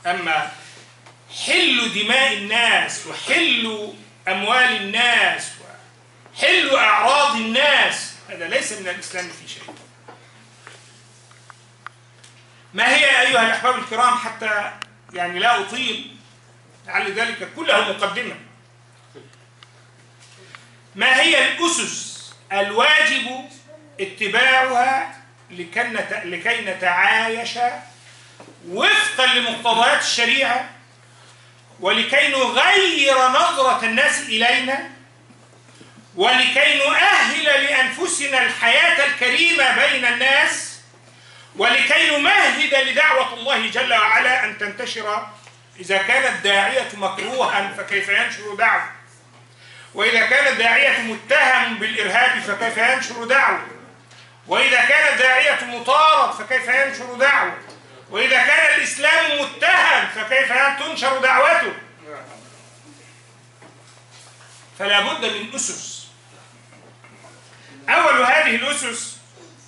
أما حل دماء الناس وحل أموال الناس وحل أعراض الناس هذا ليس من الإسلام في شيء ما هي أيها الأحباب الكرام حتى يعني لا أطيل لعل ذلك كله مقدمة ما هي الأسس الواجب اتباعها لكي نتعايش وفقا لمقتضيات الشريعة ولكي نغير نظرة الناس إلينا ولكي نؤهل لأنفسنا الحياة الكريمة بين الناس ولكي نمهد لدعوة الله جل وعلا أن تنتشر إذا كان الداعية مكروها فكيف ينشر دعوة وإذا كان الداعية متهم بالإرهاب فكيف ينشر دعوة وإذا كان الداعية مطارد فكيف ينشر دعوة وإذا كان الإسلام متهم فكيف تنشر دعوته فلا بد من أسس أول هذه الأسس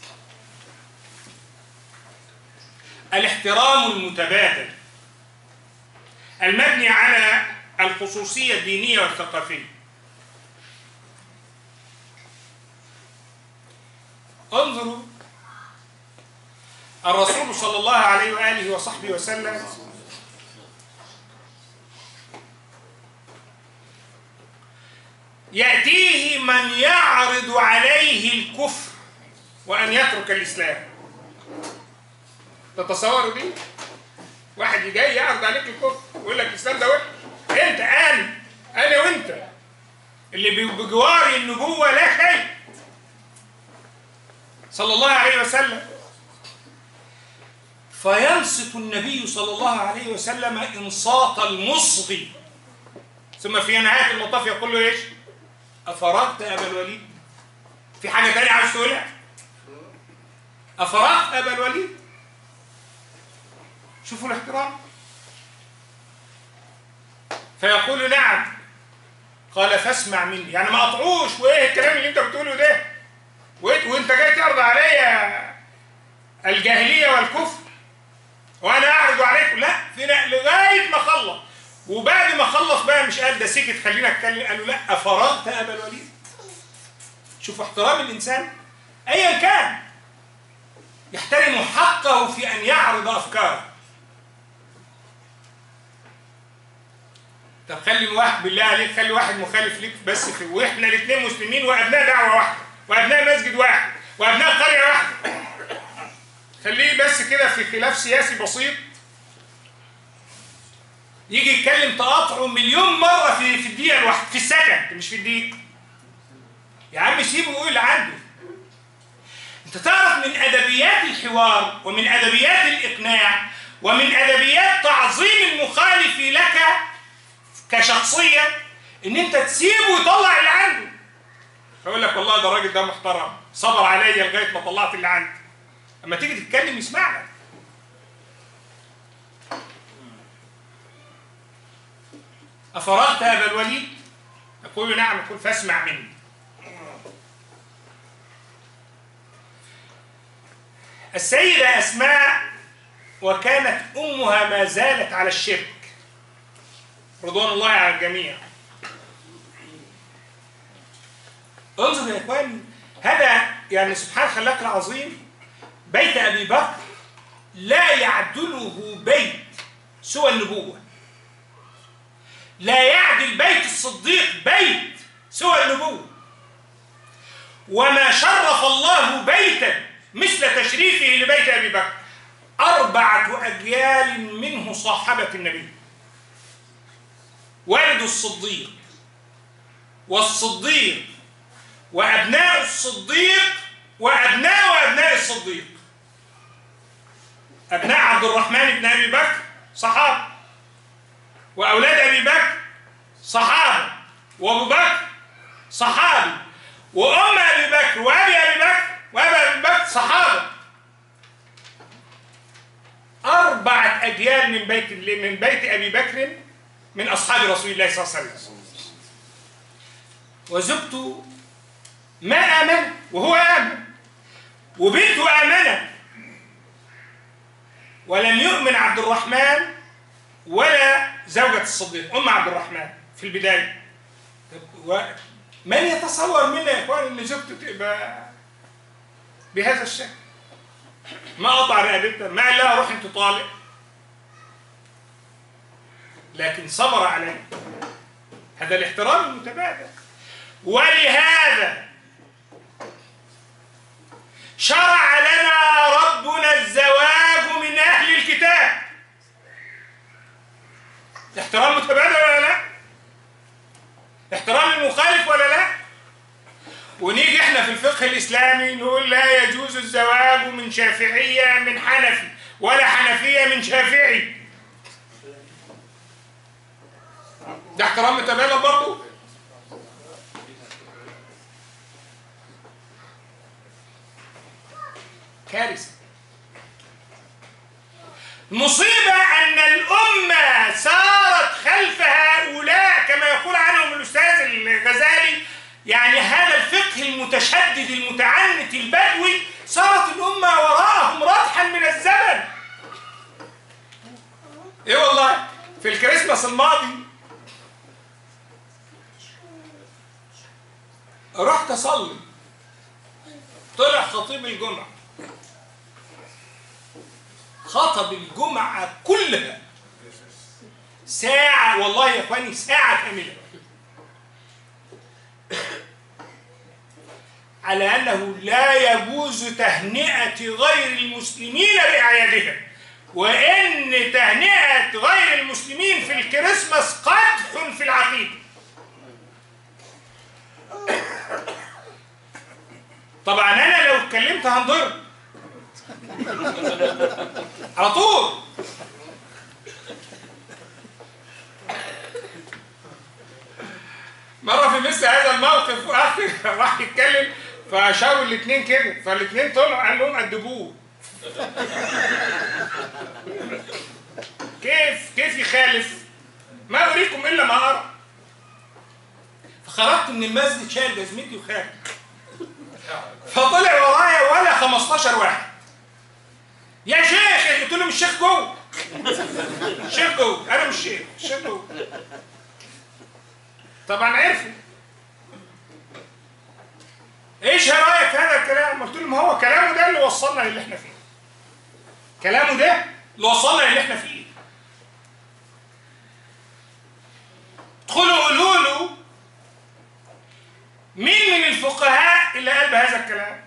الاحترام المتبادل المبني على الخصوصية الدينية والثقافية انظروا الرسول صلى الله عليه وآله وصحبه وسلم يأتيه من يعرض عليه الكفر وأن يترك الإسلام تتصوروا دي؟ واحد جاي يعرض عليك الكفر ويقول لك الإسلام ده وحش أنت أنا أنا وأنت اللي بجوار النبوة لا شيء صلى الله عليه وسلم فينصت النبي صلى الله عليه وسلم انصات المصغي ثم في نهاية المطاف يقول له ايش أفرغت أبا الوليد في حاجة تانية عاوز تقولها أفرغت أبا الوليد شوفوا الاحترام فيقول نعم قال فاسمع مني يعني ما قطعوش وايه الكلام اللي انت بتقوله ده وانت جاي تعرض عليا الجاهليه والكفر وانا اعرض عليكم لا في لغايه ما خلص وبعد ما خلص بقى مش قال ده سكت خلينا اتكلم قالوا لا افرغت ابا الوليد شوفوا احترام الانسان ايا كان يحترم حقه في ان يعرض افكاره طب خلي واحد بالله عليك خلي واحد مخالف ليك بس في واحنا الاثنين مسلمين وابناء دعوه واحده وابناء مسجد واحد وابناء قريه واحده خليه بس كده في خلاف سياسي بسيط يجي يتكلم تقاطعه مليون مره في في الدقيقه الواحده في السكند مش في الدقيقه يا عم سيبه يقول اللي عنده انت تعرف من ادبيات الحوار ومن ادبيات الاقناع ومن ادبيات تعظيم المخالف لك كشخصيه ان انت تسيبه يطلع اللي عنده فيقول لك والله ده الراجل ده محترم صبر عليا لغايه ما طلعت اللي عندي اما تيجي تتكلم يسمع لك افرغت ابا الوليد يقول نعم يقول فاسمع مني السيدة أسماء وكانت أمها ما زالت على الشرك رضوان الله على الجميع انظر يا إخوان هذا يعني سبحان خلاق العظيم بيت أبي بكر لا يعدله بيت سوى النبوة لا يعدل بيت الصديق بيت سوى النبوة وما شرف الله بيتا مثل تشريفه لبيت أبي بكر أربعة أجيال منه صاحبة النبي والد الصديق والصديق وأبناء الصديق وأبناء وأبناء الصديق أبناء عبد الرحمن بن أبي بكر صحابة وأولاد أبي بكر صحابة وأبو بكر صحابي وأم أبي بكر وأبي أبي بكر وأبا أبي بكر صحابة أربعة أجيال من بيت من بيت أبي بكر من أصحاب رسول الله صلى الله عليه وسلم وزوجته ما آمن وهو آمن وبنته آمنت ولم يؤمن عبد الرحمن ولا زوجة الصديق أم عبد الرحمن في البداية طب و- من يتصور منا يا إخوان إن زوجته تبقى بهذا الشكل ما قطع رقبتها ما قال لها روح أنت طالق لكن صبر عليه هذا الاحترام المتبادل ولهذا شرع لنا ربنا الزواج من أهل الكتاب احترام متبادل ولا لا احترام المخالف ولا لا ونيجي احنا في الفقه الإسلامي نقول لا يجوز الزواج من شافعية من حنفي ولا حنفية من شافعي ده احترام متبادل برضه كارثة المصيبة أن الأمة سارت خلف هؤلاء كما يقول عنهم الأستاذ الغزالي يعني هذا الفقه المتشدد المتعنت البدوي سارت الأمة وراءهم ردحا من الزمن إيه والله في الكريسماس الماضي رحت أصلي طلع خطيب الجمعة خطب الجمعة كلها ساعة والله يا اخواني ساعة كاملة على أنه لا يجوز تهنئة غير المسلمين بأعيادهم وإن تهنئة غير المسلمين في الكريسماس قدح في العقيدة طبعا أنا لو اتكلمت هنضرب على طول مرة في مثل هذا الموقف واحد راح يتكلم فشاور الاثنين كده فالاثنين طلعوا قال لهم أدبوه كيف كيف يخالف ما أريكم إلا ما أرى فخرجت من المسجد شايل جزمتي وخارج فطلع ورايا ولا 15 واحد يا شيخ قلت له مش شيخ جوه شيخ جوه انا مش شيخ شيخ جوه طبعا عرفوا ايش رايك في هذا الكلام قلت له ما هو كلامه ده اللي وصلنا للي احنا فيه كلامه ده اللي وصلنا للي احنا فيه ادخلوا قولوا له مين من الفقهاء اللي قال بهذا الكلام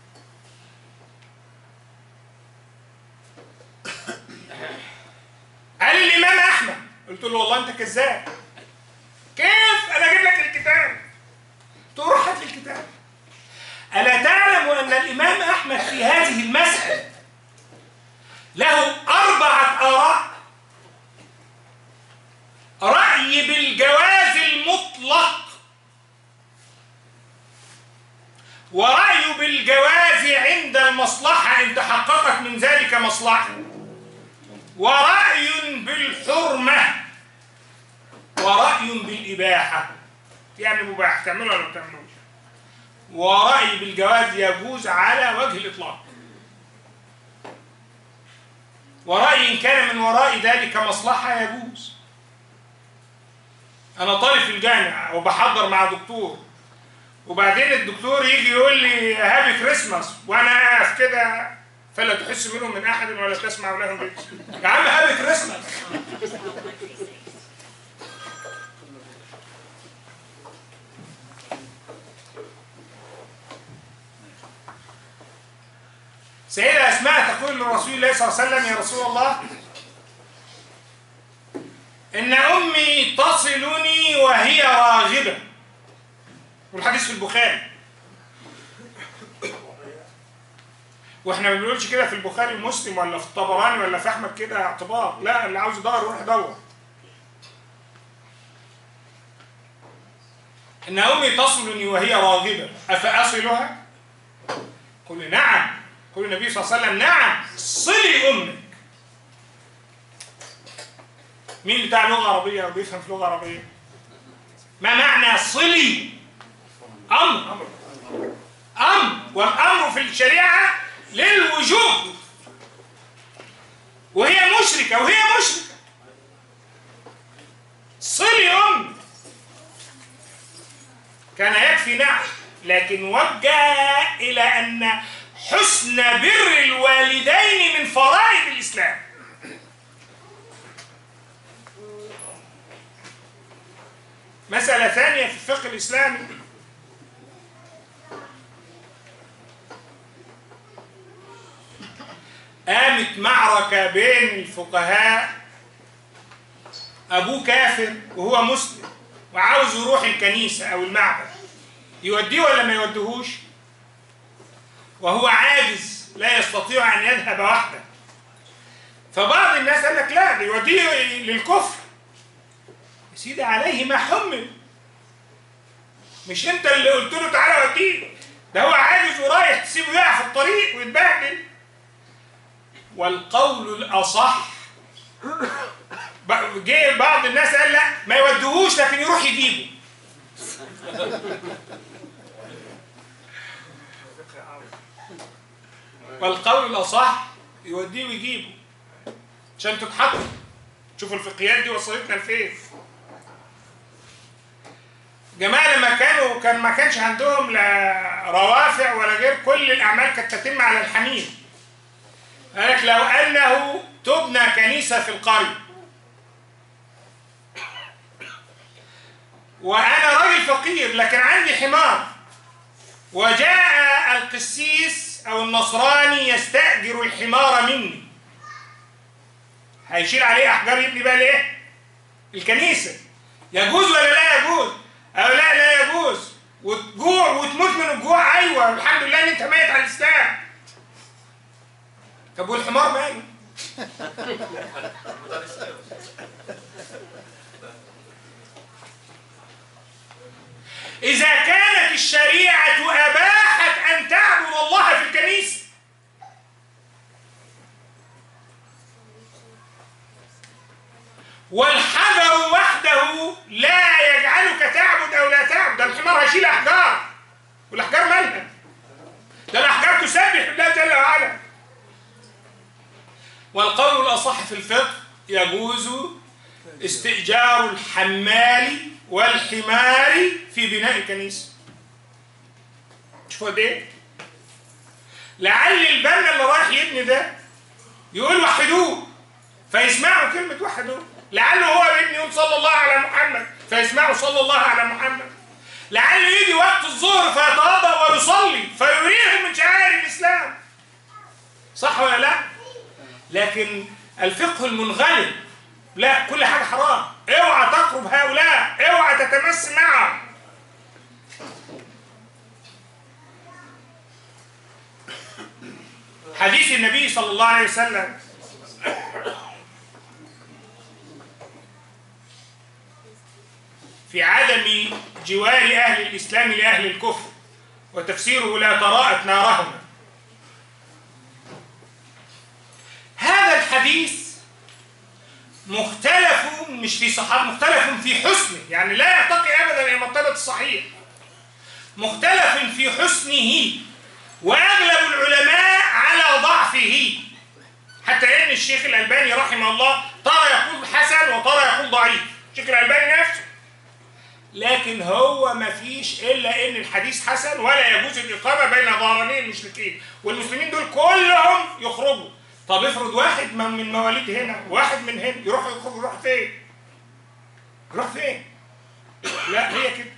قال الامام احمد قلت له والله انت كذاب كيف انا اجيب لك الكتاب تروح هات لي الكتاب الا تعلم ان الامام احمد في هذه المساله له اربعه اراء راي بالجواز المطلق ورأي بالجواز عند المصلحة إن تحققت من ذلك مصلحة ورأي بالحرمة ورأي بالإباحة يعني مباح تعمله ولا ما تعملوش ورأي بالجواز يجوز على وجه الإطلاق ورأي إن كان من وراء ذلك مصلحة يجوز أنا طالب في الجامعة وبحضر مع دكتور وبعدين الدكتور يجي يقول لي هابي كريسماس وانا اقف كده فلا تحس منهم من احد ولا تسمع لهم بيت يا عم هابي كريسماس سيدة أسماء تقول لرسول الله صلى الله عليه وسلم يا رسول الله إن أمي تصلني وهي راغبة والحديث في البخاري واحنا ما بنقولش كده في البخاري ومسلم ولا في الطبراني ولا في احمد كده اعتبار لا اللي عاوز يدور يروح يدور ان امي تصلني وهي راغبه افاصلها قل نعم قل النبي صلى الله عليه وسلم نعم صلي امك مين بتاع لغه عربيه او بيفهم في لغه عربيه ما معنى صلي امر امر والامر في الشريعه للوجوب وهي مشركه وهي مشركه في نعم لكن وجه إلى أن حسن بر الوالدين من فرائض الإسلام مسألة ثانية في الفقه الإسلامي قامت معركة بين الفقهاء أبوه كافر وهو مسلم وعاوز يروح الكنيسة أو المعبد يوديه ولا ما يوديهوش وهو عاجز لا يستطيع أن يذهب وحده فبعض الناس قال لك لا ده يوديه للكفر يا سيدي عليه ما حمل مش انت اللي قلت له تعالى وديه ده هو عاجز ورايح تسيبه يقع في الطريق ويتبهدل والقول الاصح جه بعض الناس قال لا ما يوديهوش لكن يروح يجيبه والقول الاصح يوديه ويجيبه عشان تتحط شوفوا الفقهيات دي وصلتنا لفين جماعه لما كانوا كان ما كانش عندهم لا روافع ولا غير كل الاعمال كانت تتم على الحميد قال لك لو انه تبنى كنيسه في القريه وانا راجل فقير لكن عندي حمار وجاء القسيس او النصراني يستاجر الحمار مني هيشيل عليه احجار يبني بقى الايه الكنيسه يجوز ولا لا يجوز او لا لا يجوز وتجوع وتموت من الجوع ايوه الحمد لله ان انت ميت على الاسلام طب والحمار ماله إذا كانت الشريعة أباحت أن تعبد الله في الكنيسة والحجر وحده لا يجعلك تعبد أو لا تعبد ده الحمار هيشيل أحجار والأحجار مالها ده الأحجار تسبح الله جل وعلا والقول الأصح في الفقه يجوز استئجار الحمال والحمار في بناء الكنيسة شوفوا قد ايه لعل البنا اللي رايح يبني ده يقول وحدوه فيسمعوا كلمة وحدوه لعله هو بيبني يقول صلى الله على محمد فيسمعوا صلى الله على محمد لعله يجي وقت الظهر فيتوضا ويصلي فيريهم من شعائر الاسلام صح ولا لا لكن الفقه المنغلب لا كل حاجه حرام اوعى تقرب هؤلاء اوعى تتمس معهم حديث النبي صلى الله عليه وسلم في عدم جوار أهل الإسلام لأهل الكفر وتفسيره لا تراءت نارهما هذا الحديث مختلف مش في صحابه مختلف في حسنه يعني لا يرتقي ابدا الى مرتبه الصحيح مختلف في حسنه واغلب العلماء على ضعفه حتى ان الشيخ الالباني رحمه الله ترى يقول حسن وترى يقول ضعيف الشيخ الالباني نفسه لكن هو ما فيش الا ان الحديث حسن ولا يجوز الاقامه بين ظهراني المشركين والمسلمين دول كلهم يخرجوا طب افرض واحد من مواليد هنا واحد من هنا يروح يخرج يروح فين يروح فين لا هي كده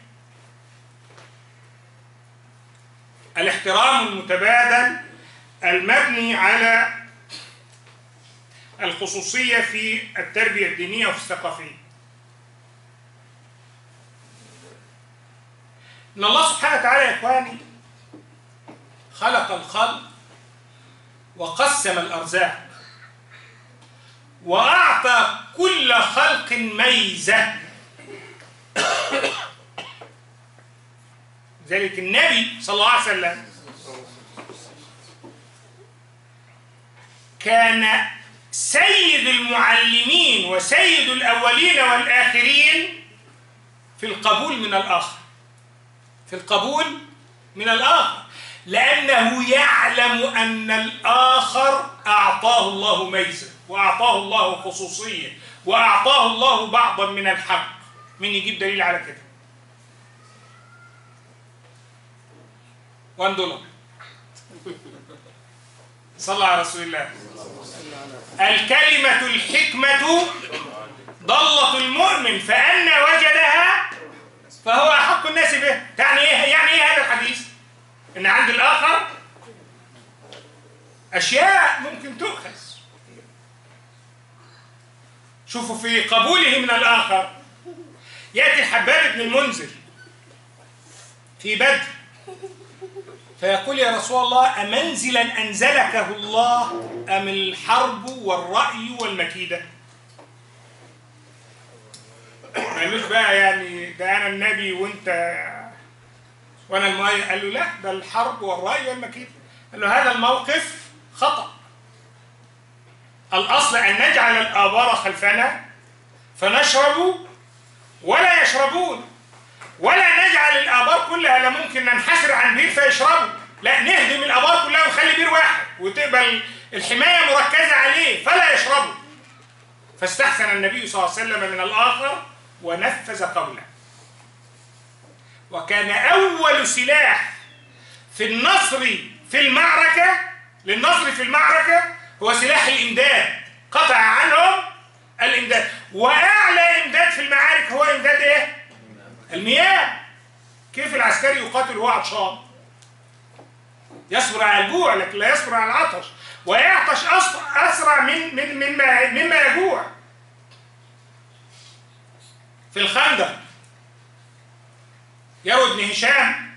الاحترام المتبادل المبني على الخصوصية في التربية الدينية وفي الثقافية إن الله سبحانه وتعالى يا إخواني خلق الخلق وقسم الأرزاق وأعطى كل خلق ميزة ذلك النبي صلى الله عليه وسلم كان سيد المعلمين وسيد الأولين والآخرين في القبول من الآخر في القبول من الآخر لأنه يعلم أن الآخر أعطاه الله ميزة وأعطاه الله خصوصية وأعطاه الله بعضا من الحق من يجيب دليل على كده 1 دولار صلى على رسول الله الكلمة الحكمة ضلة المؤمن فأن وجدها فهو أحق الناس به يعني إيه يعني إيه هذا الحديث إن عند الآخر أشياء ممكن تؤخذ شوفوا في قبوله من الآخر يأتي الحباب بن المنذر في بدر فيقول يا رسول الله أمنزلا أنزلكه الله أم الحرب والرأي والمكيدة مالوش بقى يعني ده أنا النبي وأنت وأنا المؤيد قال له لا ده الحرب والرأي والمكيدة قال له هذا الموقف خطأ الأصل أن نجعل الآبار خلفنا فنشرب ولا يشربون ولا نجعل الآبار كلها لا ممكن ننحسر عن بير فيشربوا لا نهدم الآبار كلها ونخلي بير واحد وتقبل الحماية مركزة عليه فلا يشربوا فاستحسن النبي صلى الله عليه وسلم من الآخر ونفذ قوله وكان أول سلاح في النصر في المعركة للنصر في المعركة هو سلاح الإمداد قطع عنهم الإمداد وأعلى إمداد في المعارك هو إمداد إيه؟ المياه كيف العسكري يقاتل وهو عطشان يصبر على الجوع لكن لا يصبر على العطش ويعطش أسرع من من مما مما يجوع في الخندق يروي ابن هشام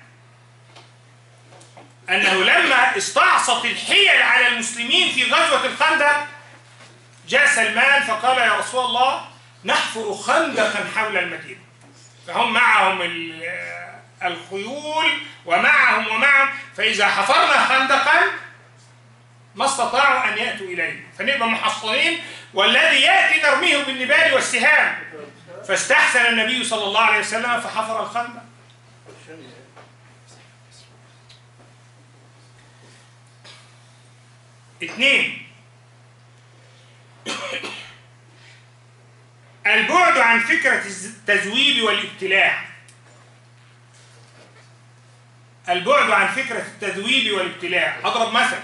أنه لما استعصت الحيل على المسلمين في غزوة الخندق جاء سلمان فقال يا رسول الله نحفر خندقا حول المدينة فهم معهم الخيول ومعهم ومعهم فإذا حفرنا خندقا ما استطاعوا أن يأتوا إليه فنبقى محصنين والذي يأتي نرميه بالنبال والسهام فاستحسن النبي صلى الله عليه وسلم فحفر الخندق اثنين البعد عن فكرة التزويب والابتلاع البعد عن فكرة التذويب والابتلاع أضرب مثل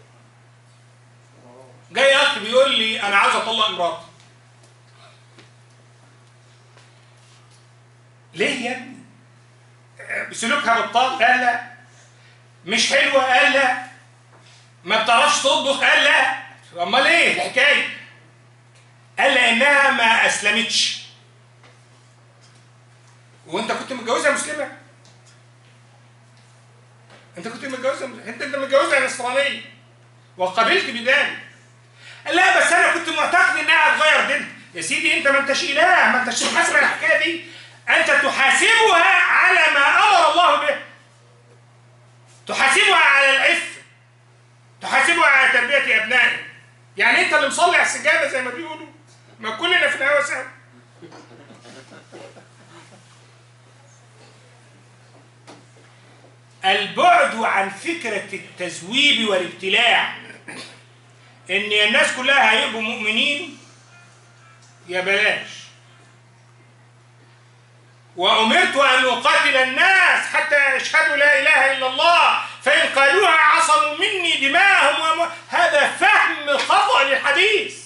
جاي أخ بيقول لي أنا عايز أطلق مراتي ليه يا ابني؟ سلوكها بطال قال لا مش حلوة قال لا ما بتعرفش تطبخ قال لا امال ايه الحكايه قال لانها ما اسلمتش وانت كنت متجوزها مسلمه انت كنت متجوزها انت انت متجوزها نصرانيه وقبلت بذلك قال لا بس انا كنت معتقد انها هتغير دينها يا سيدي انت ما انتش اله ما انتش تحاسب على الحكايه دي انت تحاسبها على ما امر الله به تحاسبها على العفه تحاسبها على تربيه ابنائك يعني انت اللي مصلي على السجاده زي ما بيقولوا ما كلنا في الهوا سوا البعد عن فكرة التزويب والابتلاع ان الناس كلها هيبقوا مؤمنين يا بلاش وأمرت أن أقاتل الناس حتى يشهدوا لا إله إلا الله فإن قالوها عصموا مني دماءهم وم... هذا فهم خطأ للحديث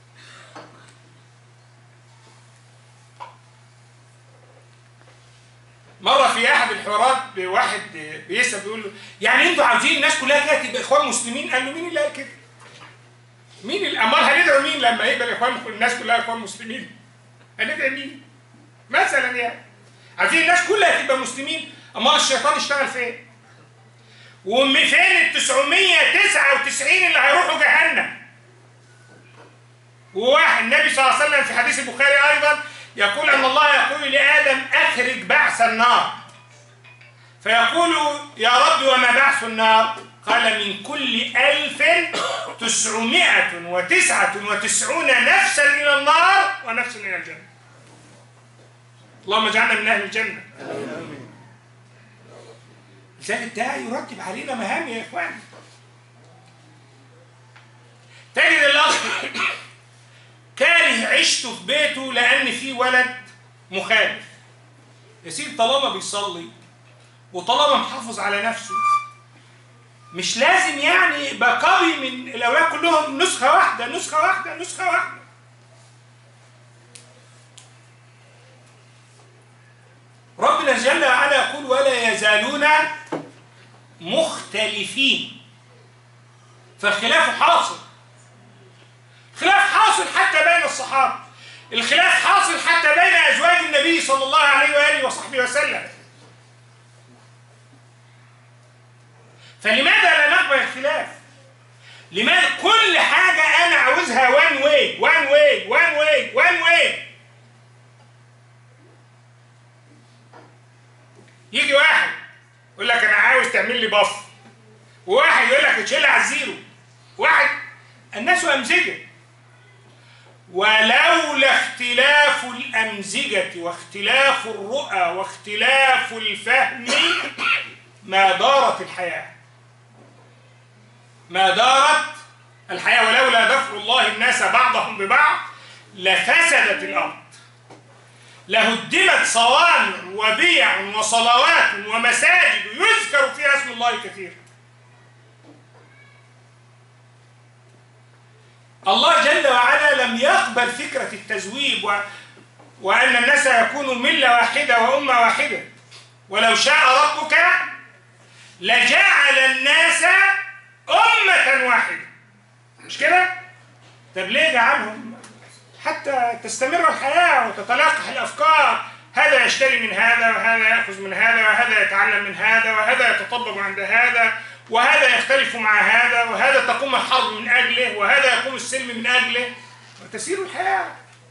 مرة في أحد الحوارات بواحد بيسأل بيقول له يعني أنتوا عاوزين الناس كلها كده تبقى إخوان مسلمين؟ قال له مين اللي قال كده؟ مين الأمال هندعو مين لما يبقى الإخوان الناس كلها إخوان مسلمين؟ هندعو مين؟ مثلا يعني عايزين الناس كلها تبقى مسلمين امال الشيطان اشتغل فين وفين ال 999 اللي هيروحوا جهنم وواحد النبي صلى الله عليه وسلم في حديث البخاري ايضا يقول ان الله يقول لادم اخرج بعث النار فيقول يا رب وما بعث النار قال من كل ألف تسعمائة وتسعة وتسعون نفسا إلى النار ونفسا إلى الجنة اللهم اجعلنا من اهل الجنه لذلك ده يرتب علينا مهام يا اخوان تجد الاخ كاره عيشته في بيته لان في ولد مخالف يا سيدي طالما بيصلي وطالما محافظ على نفسه مش لازم يعني يبقى قوي من الاولاد كلهم نسخه واحده نسخه واحده نسخه واحده ربنا جل وعلا يقول ولا يزالون مختلفين فالخلاف حاصل خلاف حاصل حتى بين الصحابه الخلاف حاصل حتى بين ازواج النبي صلى الله عليه واله وصحبه وسلم فلماذا لا نقبل الخلاف لماذا كل حاجه انا عاوزها وان واي وان واي وان واي وان واي يجي واحد يقول لك انا عاوز تعمل لي باف وواحد يقول لك تشيلها على الزيرو واحد الناس امزجه ولولا اختلاف الامزجه واختلاف الرؤى واختلاف الفهم ما دارت الحياه ما دارت الحياه ولولا دفع الله الناس بعضهم ببعض لفسدت الارض لهدمت صوامع وبيع وصلوات ومساجد يذكر فيها اسم الله كثيرا الله جل وعلا لم يقبل فكرة التزويب و... وأن الناس يكونوا ملة واحدة وأمة واحدة ولو شاء ربك لجعل الناس أمة واحدة مش كده؟ طب ليه جعلهم حتى تستمر الحياة وتتلاقح الأفكار هذا يشتري من هذا وهذا يأخذ من هذا وهذا يتعلم من هذا وهذا يتطبب عند هذا وهذا يختلف مع هذا وهذا تقوم الحرب من أجله وهذا يقوم السلم من أجله وتسير الحياة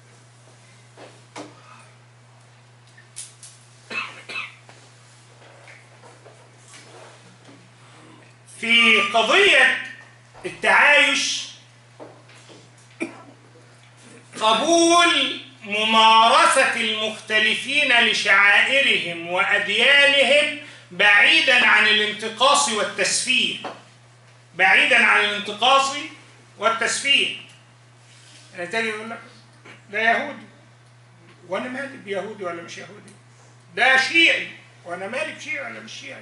في قضية التعايش قبول ممارسة المختلفين لشعائرهم وأديانهم بعيدا عن الانتقاص والتسفيه بعيدا عن الانتقاص والتسفيه يعني تاني يقول لك ده يهودي وانا مالي بيهودي ولا مش يهودي ده شيعي وانا مالي بشيعي ولا مش شيعي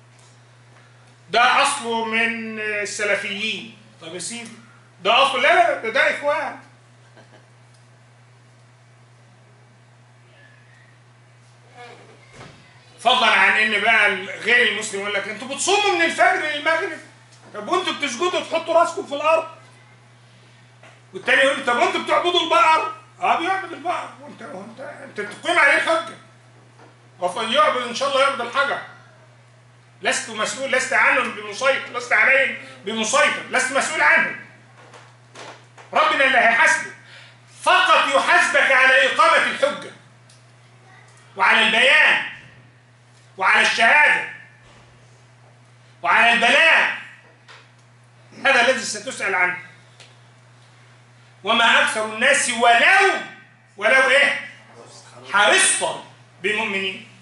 ده اصله من السلفيين طب يا سيدي ده اصله لا لا ده, ده اخوان فضلا عن ان بقى غير المسلم يقول لك انتوا بتصوموا من الفجر للمغرب طب وانتوا بتسجدوا تحطوا راسكم في الارض والتاني يقول طب وانتوا بتعبدوا البقر اه بيعبد البقر وانت وانت انت تقيم عليه الحجه وفن يعبد ان شاء الله يعبد الحجر لست مسؤول لست عنهم بمسيطر لست عليهم بمسيطر لست مسؤول عنهم ربنا اللي هيحاسبه فقط يحاسبك على إقامة الحجة وعلى البيان وعلى الشهادة وعلى البلاغ هذا الذي ستسأل عنه وما أكثر الناس ولو ولو إيه حرصت بمؤمنين